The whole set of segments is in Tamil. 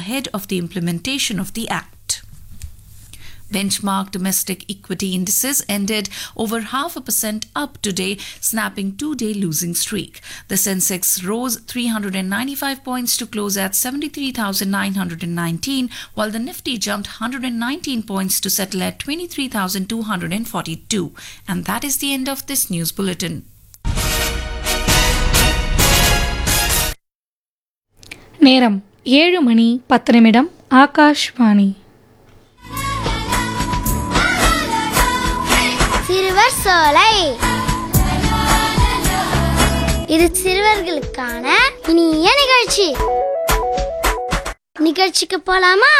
ahead of the implementation of the Act. Benchmark domestic equity indices ended over half a percent up today, snapping two-day losing streak. The Sensex rose 395 points to close at 73,919, while the Nifty jumped 119 points to settle at 23,242. And that is the end of this news bulletin. நேரம் ஏழு மணி பத்து நிமிடம் ஆகாஷ்வாணி சிறுவர் சோலை இது சிறுவர்களுக்கான இனிய நிகழ்ச்சி நிகழ்ச்சிக்கு போலாமா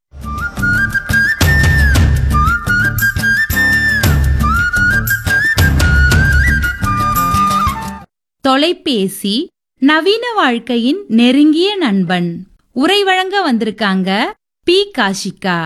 தொலைபேசி நவீன வாழ்க்கையின் நெருங்கிய நண்பன் உரை வழங்க வந்திருக்காங்க பி காஷிகா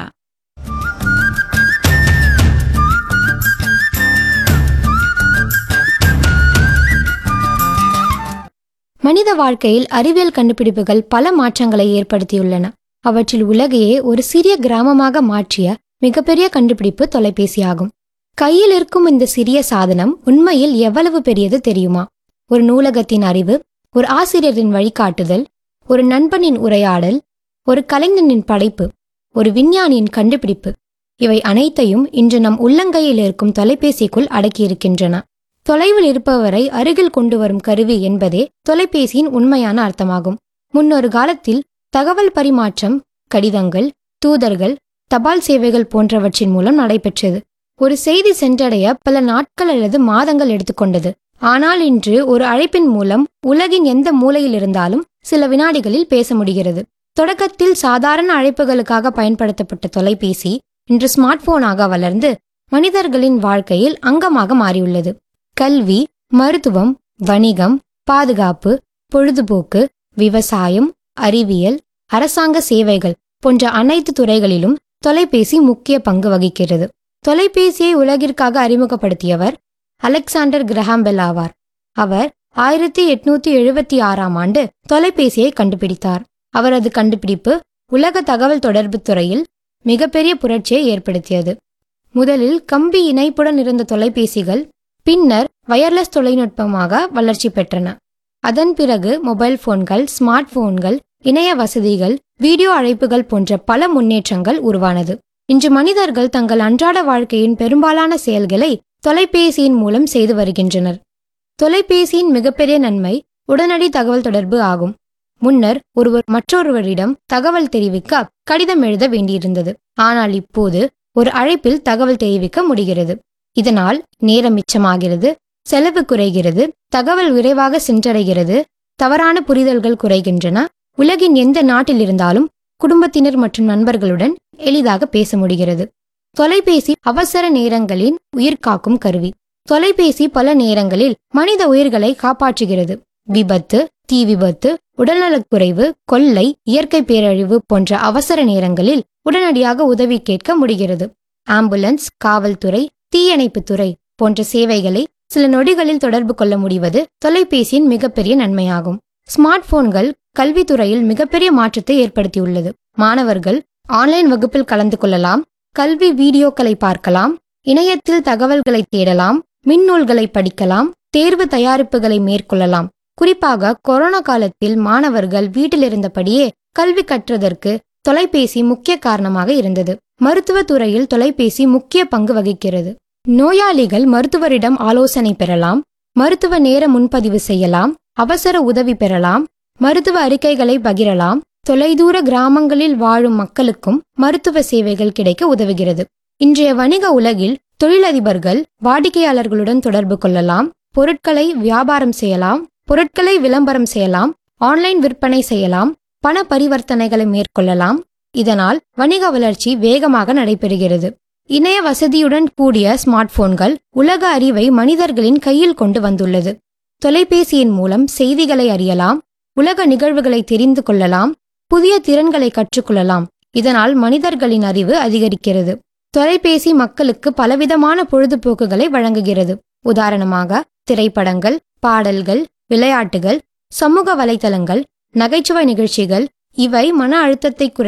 மனித வாழ்க்கையில் அறிவியல் கண்டுபிடிப்புகள் பல மாற்றங்களை ஏற்படுத்தியுள்ளன அவற்றில் உலகையே ஒரு சிறிய கிராமமாக மாற்றிய மிகப்பெரிய கண்டுபிடிப்பு தொலைபேசியாகும் கையில் இருக்கும் இந்த சிறிய சாதனம் உண்மையில் எவ்வளவு பெரியது தெரியுமா ஒரு நூலகத்தின் அறிவு ஒரு ஆசிரியரின் வழிகாட்டுதல் ஒரு நண்பனின் உரையாடல் ஒரு கலைஞனின் படைப்பு ஒரு விஞ்ஞானியின் கண்டுபிடிப்பு இவை அனைத்தையும் இன்று நம் உள்ளங்கையில் இருக்கும் தொலைபேசிக்குள் அடக்கியிருக்கின்றன தொலைவில் இருப்பவரை அருகில் கொண்டு வரும் கருவி என்பதே தொலைபேசியின் உண்மையான அர்த்தமாகும் முன்னொரு காலத்தில் தகவல் பரிமாற்றம் கடிதங்கள் தூதர்கள் தபால் சேவைகள் போன்றவற்றின் மூலம் நடைபெற்றது ஒரு செய்தி சென்றடைய பல நாட்கள் அல்லது மாதங்கள் எடுத்துக்கொண்டது ஆனால் இன்று ஒரு அழைப்பின் மூலம் உலகின் எந்த மூலையில் இருந்தாலும் சில வினாடிகளில் பேச முடிகிறது தொடக்கத்தில் சாதாரண அழைப்புகளுக்காக பயன்படுத்தப்பட்ட தொலைபேசி இன்று ஸ்மார்ட் போனாக வளர்ந்து மனிதர்களின் வாழ்க்கையில் அங்கமாக மாறியுள்ளது கல்வி மருத்துவம் வணிகம் பாதுகாப்பு பொழுதுபோக்கு விவசாயம் அறிவியல் அரசாங்க சேவைகள் போன்ற அனைத்து துறைகளிலும் தொலைபேசி முக்கிய பங்கு வகிக்கிறது தொலைபேசியை உலகிற்காக அறிமுகப்படுத்தியவர் அலெக்சாண்டர் கிரஹாம்பெல் ஆவார் அவர் ஆயிரத்தி எட்நூத்தி எழுபத்தி ஆறாம் ஆண்டு தொலைபேசியை கண்டுபிடித்தார் அவரது கண்டுபிடிப்பு உலக தகவல் தொடர்பு துறையில் மிகப்பெரிய புரட்சியை ஏற்படுத்தியது முதலில் கம்பி இணைப்புடன் இருந்த தொலைபேசிகள் பின்னர் வயர்லெஸ் தொழில்நுட்பமாக வளர்ச்சி பெற்றன அதன் பிறகு மொபைல் போன்கள் ஸ்மார்ட் போன்கள் இணைய வசதிகள் வீடியோ அழைப்புகள் போன்ற பல முன்னேற்றங்கள் உருவானது இன்று மனிதர்கள் தங்கள் அன்றாட வாழ்க்கையின் பெரும்பாலான செயல்களை தொலைபேசியின் மூலம் செய்து வருகின்றனர் தொலைபேசியின் மிகப்பெரிய நன்மை உடனடி தகவல் தொடர்பு ஆகும் முன்னர் ஒருவர் மற்றொருவரிடம் தகவல் தெரிவிக்க கடிதம் எழுத வேண்டியிருந்தது ஆனால் இப்போது ஒரு அழைப்பில் தகவல் தெரிவிக்க முடிகிறது இதனால் நேரம் மிச்சமாகிறது செலவு குறைகிறது தகவல் விரைவாக சென்றடைகிறது தவறான புரிதல்கள் குறைகின்றன உலகின் எந்த நாட்டில் இருந்தாலும் குடும்பத்தினர் மற்றும் நண்பர்களுடன் எளிதாக பேச முடிகிறது தொலைபேசி அவசர நேரங்களின் உயிர்காக்கும் கருவி தொலைபேசி பல நேரங்களில் மனித உயிர்களை காப்பாற்றுகிறது விபத்து தீ விபத்து உடல்நலக்குறைவு கொள்ளை இயற்கை பேரழிவு போன்ற அவசர நேரங்களில் உடனடியாக உதவி கேட்க முடிகிறது ஆம்புலன்ஸ் காவல்துறை தீயணைப்புத்துறை போன்ற சேவைகளை சில நொடிகளில் தொடர்பு கொள்ள முடிவது தொலைபேசியின் மிகப்பெரிய நன்மையாகும் ஸ்மார்ட் போன்கள் கல்வித்துறையில் மிகப்பெரிய மாற்றத்தை ஏற்படுத்தியுள்ளது மாணவர்கள் ஆன்லைன் வகுப்பில் கலந்து கொள்ளலாம் கல்வி வீடியோக்களை பார்க்கலாம் இணையத்தில் தகவல்களை தேடலாம் மின்னூல்களை படிக்கலாம் தேர்வு தயாரிப்புகளை மேற்கொள்ளலாம் குறிப்பாக கொரோனா காலத்தில் மாணவர்கள் வீட்டில் இருந்தபடியே கல்வி கற்றதற்கு தொலைபேசி முக்கிய காரணமாக இருந்தது மருத்துவ துறையில் தொலைபேசி முக்கிய பங்கு வகிக்கிறது நோயாளிகள் மருத்துவரிடம் ஆலோசனை பெறலாம் மருத்துவ நேர முன்பதிவு செய்யலாம் அவசர உதவி பெறலாம் மருத்துவ அறிக்கைகளை பகிரலாம் தொலைதூர கிராமங்களில் வாழும் மக்களுக்கும் மருத்துவ சேவைகள் கிடைக்க உதவுகிறது இன்றைய வணிக உலகில் தொழிலதிபர்கள் வாடிக்கையாளர்களுடன் தொடர்பு கொள்ளலாம் பொருட்களை வியாபாரம் செய்யலாம் பொருட்களை விளம்பரம் செய்யலாம் ஆன்லைன் விற்பனை செய்யலாம் பண பரிவர்த்தனைகளை மேற்கொள்ளலாம் இதனால் வணிக வளர்ச்சி வேகமாக நடைபெறுகிறது இணைய வசதியுடன் கூடிய ஸ்மார்ட் போன்கள் உலக அறிவை மனிதர்களின் கையில் கொண்டு வந்துள்ளது தொலைபேசியின் மூலம் செய்திகளை அறியலாம் உலக நிகழ்வுகளை தெரிந்து கொள்ளலாம் புதிய திறன்களை கற்றுக்கொள்ளலாம் இதனால் மனிதர்களின் அறிவு அதிகரிக்கிறது தொலைபேசி மக்களுக்கு பலவிதமான பொழுதுபோக்குகளை வழங்குகிறது உதாரணமாக திரைப்படங்கள் பாடல்கள் விளையாட்டுகள் சமூக வலைத்தளங்கள் நகைச்சுவை நிகழ்ச்சிகள் இவை மன அழுத்தத்தை குறை